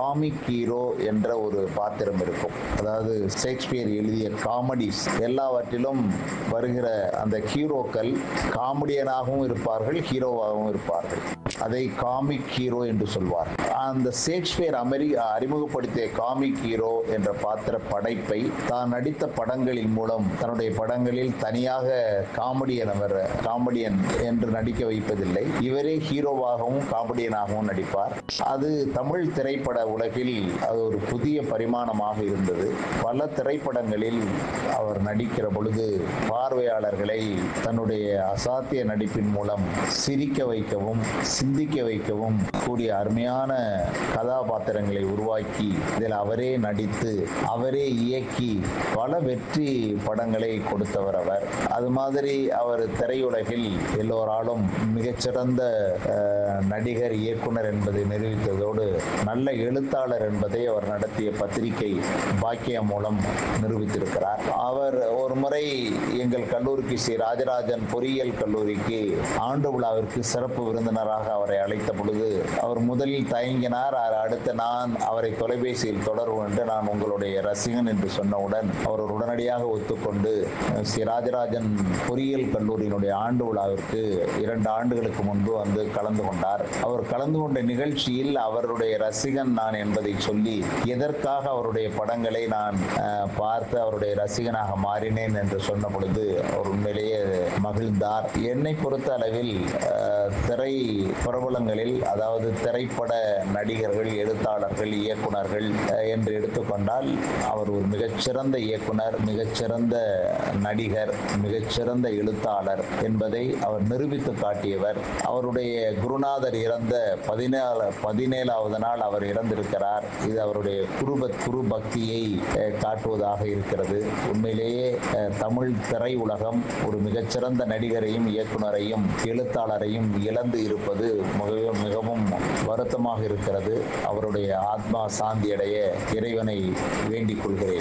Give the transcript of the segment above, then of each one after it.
Comic hero என்ற ஒரு பாத்திரம் இருக்கும் அதாவது ஷேக்ஸ்பியர் எழுதிய காமெடிஸ் எல்லாவற்றிலும் வருகிற அந்த ஹீரோக்கள் காமெடியனாகவும் இருப்பார்கள் ஹீரோவாகவும் இருப்பார்கள் அதை காமிக் ஹீரோ என்று சொல்வார் அந்த ஷேக்ஸ்பியர் அமெரி அறிமுகப்படுத்திய காமிக் ஹீரோ என்ற பாத்திர படைப்பை தான் நடித்த படங்களின் மூலம் தன்னுடைய படங்களில் தனியாக காமெடியன் அவர் காமெடியன் என்று நடிக்க வைப்பதில்லை இவரே ஹீரோவாகவும் காமெடியனாகவும் நடிப்பார் அது தமிழ் திரைப்பட உலகில் அது ஒரு புதிய பரிமாணமாக இருந்தது பல திரைப்படங்களில் அவர் நடிக்கிற பொழுது பார்வையாளர்களை தன்னுடைய அசாத்திய நடிப்பின் மூலம் சிரிக்க வைக்கவும் சிந்திக்க வைக்கவும் கூடிய அருமையான கதாபாத்திரங்களை உருவாக்கி இதில் அவரே நடித்து அவரே இயக்கி பல வெற்றி படங்களை கொடுத்தவர் அவர் அது மாதிரி அவர் திரையுலகில் எல்லோராலும் மிகச்சிறந்த அஹ், நடிகர் இயக்குனர் என்பதை நிரூபித்ததோடு நல்ல எழுத்தாளர் என்பதை அவர் நடத்திய பத்திரிகை பாக்கியம் மூலம் நிரூபித்திருக்கிறார் அவர் ஒரு முறை எங்கள் கல்லூரிக்கு ஸ்ரீ ராஜராஜன் பொறியியல் கல்லூரிக்கு ஆண்டு விழாவிற்கு சிறப்பு விருந்தினராக அவரை அழைத்த பொழுது அவர் முதலில் தயங்கினார் அ- அடுத்து நான் அவரை தொலைபேசியில் தொடர்பு என்று நான் உங்களுடைய ரசிகன் என்று சொன்னவுடன் அவர் உடனடியாக ஒத்துக்கொண்டு அஹ், ஸ்ரீ ராஜராஜன் பொறியியல் கல்லூரியினுடைய ஆண்டு விழாவிற்கு இரண்டு ஆண்டுகளுக்கு முன்பு வந்து கலந்து கொண்டார் அவர் கலந்து கொண்ட நிகழ்ச்சியில் அவருடைய ரசிகன் நான் என்பதை சொல்லி எதற்காக அவருடைய படங்களை நான் அஹ், பார்த்து அவருடைய ரசிகனாக மாறினேன் என்று சொன்ன பொழுது அவர் உண்மையிலேயே மகிழ்ந்தார் என்னை பொறுத்த அளவில் அஹ், திரை பிரபலங்களில் அதாவது திரைப்பட நடிகர்கள் எழுத்தாளர்கள் இயக்குனர்கள் அஹ், என்று எடுத்துக்கொண்டால் அவர் ஒரு மிகச்சிறந்த இயக்குனர் மிகச்சிறந்த நடிகர் மிகச்சிறந்த எழுத்தாளர் என்பதை அவர் நிரூபித்து காட்டியவர் அவருடைய குருநாதர் இறந்த பதினேழு பதினேழாவது நாள் அவர் இறந்திருக்கிறார் இது அவருடைய குருப குரு பக்தியை அஹ், காட்டுவதாக இருக்கிறது உண்மையிலேயே அஹ், தமிழ் திரை உலகம் ஒரு மிகச்சிறந்த நடிகரையும் இயக்குனரையும் எழுத்தாளரையும் இழந்து இருப்பது மிகவும் மிகவும் வருத்தமாக இருக்கிறது அவருடைய ஆத்மா சாந்தியடைய இறைவனை வேண்டிக் கொள்கிறேன்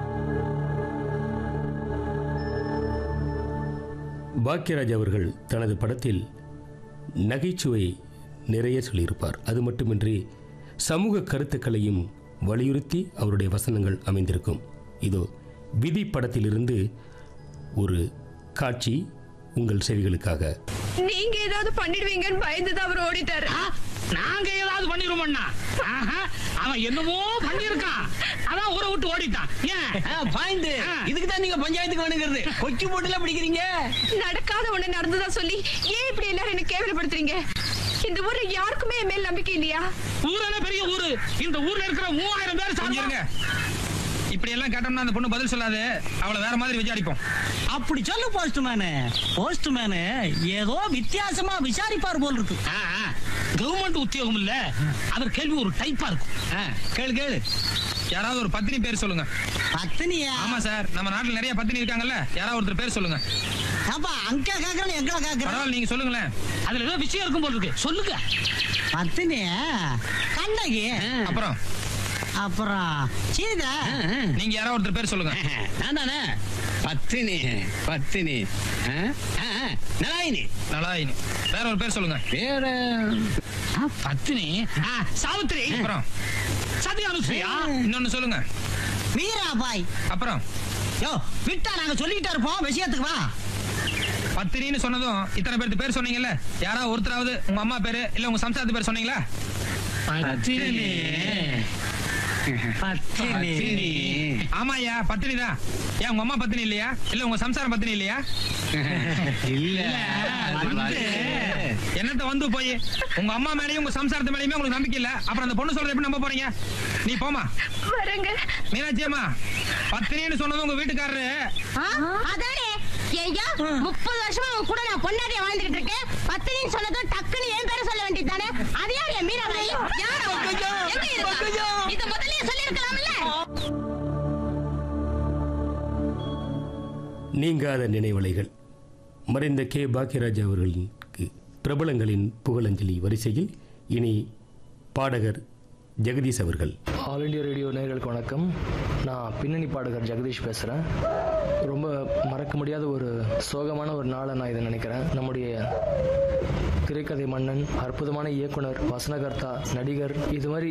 பாக்யராஜ் அவர்கள் தனது படத்தில் நகைச்சுவை நிறைய சொல்லியிருப்பார் அது மட்டுமின்றி சமூக கருத்துக்களையும் வலியுறுத்தி அவருடைய வசனங்கள் அமைந்திருக்கும் இதோ விதி படத்திலிருந்து ஒரு காட்சி உங்கள் செவிகளுக்காக நீங்க ஏதாவது பண்ணிடுவீங்கன்னு பயந்துதான் அவர் ஓடிட்டாரு ஆ, நாங்க ஏதாவது பண்ணிருவோம்னா ஆஹா, அவன் என்னமோ பண்ணிருக்கான் அதான் ஊரை விட்டு ஓடிட்டான் ஏன் பாயிண்ட் ஆ. இதுக்கு தான் நீங்க பஞ்சாயத்துக்கு வேணுங்கிறது கொக்கி போட்டுல பிடிக்கிறீங்க நடக்காத ஒண்ணு நடந்ததா சொல்லி ஏன் இப்படி எல்லாரும் என்ன கேவலப்படுத்துறீங்க இந்த ஊர்ல யாருக்குமே என் மேல் நம்பிக்கை இல்லையா ஊரான பெரிய ஊரு இந்த ஊர்ல இருக்கிற மூவாயிரம் பேர் கொஞ்சம் சாப்பிடுங்க இருங்க இப்படி எல்லாம் கேட்டோம்னா அந்த பொண்ணு பதில் சொல்லாது அவளை வேற மாதிரி விசாரிப்போம் அப்படி சொல்லு போஸ்ட்மேனு போஸ்ட்மேனு ஏதோ வித்தியாசமா விசாரிப்பார் போல் இருக்கு கவர்மெண்ட் உத்தியோகம் இல்ல அவர் கேள்வி ஒரு டைப்பா இருக்கும் ஆ, கேளு கேளு யாராவது ஒரு பத்தினி பேர் சொல்லுங்க பத்தினியா ஆமா சார் நம்ம நாட்டுல நிறைய பத்தினி இருக்காங்கல்ல யாராவது ஒருத்தர் பேர் சொல்லுங்க அப்பா அங்க கேக்குறேன் எங்களை கேக்குறேன் பரவாயில்ல நீங்க சொல்லுங்களேன் அதுல ஏதோ விஷயம் இருக்கும் போல இருக்கு சொல்லுங்க பத்தினியா கண்ணகி அப்புறம் அப்புறம் சீதா நீங்க யாராவது ஒருத்தர் பேர் சொல்லுங்க நான் தானே பத்தினி பத்தினி ஆ? ஆ, ஆ, நலாயினி நலாயினி வேற ஒரு பேர் சொல்லுங்க வேற ஆ, பத்தினி ஆ, சாவித்திரி அப்புறம் சதி அனுசுயா இன்னொன்னு சொல்லுங்க வீராபாய் அப்புறம் யோ விட்டா நாங்க சொல்லிக்கிட்டே இருப்போம் விஷயத்துக்கு வா பத்தினின்னு சொன்னதும் இத்தனை பேருக்கு பேர் சொன்னீங்கல்ல யாராவது ஒருத்தராவது உங்க அம்மா பேரு இல்ல உங்க சம்சாரத்து பேர் சொன்னீங்களா பத்தினி பத்தினி ஆமாய்யா பத்தினி தான் ஏன் உங்க அம்மா பத்தினி இல்லையா இல்ல உங்க சம்சாரம் பத்தினி இல்லையா இல்ல வந்து என்னத்த வந்து போய் உங்க அம்மா மேலயும் உங்க சம்சாரத்து மேலயுமே உங்களுக்கு நம்பிக்கை இல்ல அப்புறம் அந்த பொண்ணு சொல்றது எப்படி நம்ப போறீங்க நீ போமா வரங்க மீனாட்சி அம்மா பத்தினின்னு சொன்னது உங்க வீட்டுக்காரரு அதானே ஐயா முப்பது வருஷமா உன் கூட நான் பொன்னாடியா வாழ்ந்துகிட்டு இருக்கேன் பத்தினின்னு சொன்னதும் டக்குன்னு என் பேரை சொல்ல வேண்டியதுதானே அது யார் என் மீராபாய் யார் அவ? எங்க இருக்கா? இத முதல்லயே சொல்லியிருக்கலாம்ல நீங்காத நினைவலைகள் மறைந்த கே பாக்யராஜ் அவர்களுக்கு பிரபலங்களின் புகழஞ்சலி வரிசையில் இனி பாடகர் ஜெகதீஷ் அவர்கள் ஆல் இண்டியா ரேடியோ நேயர்களுக்கு வணக்கம் நான் பின்னணி பாடகர் ஜெகதீஷ் பேசுகிறேன் ரொம்ப மறக்க முடியாத ஒரு சோகமான ஒரு நாளை நான் இதை நினைக்கிறேன் நம்முடைய திரைக்கதை மன்னன் அற்புதமான இயக்குனர் வசனகர்த்தா நடிகர் இது மாதிரி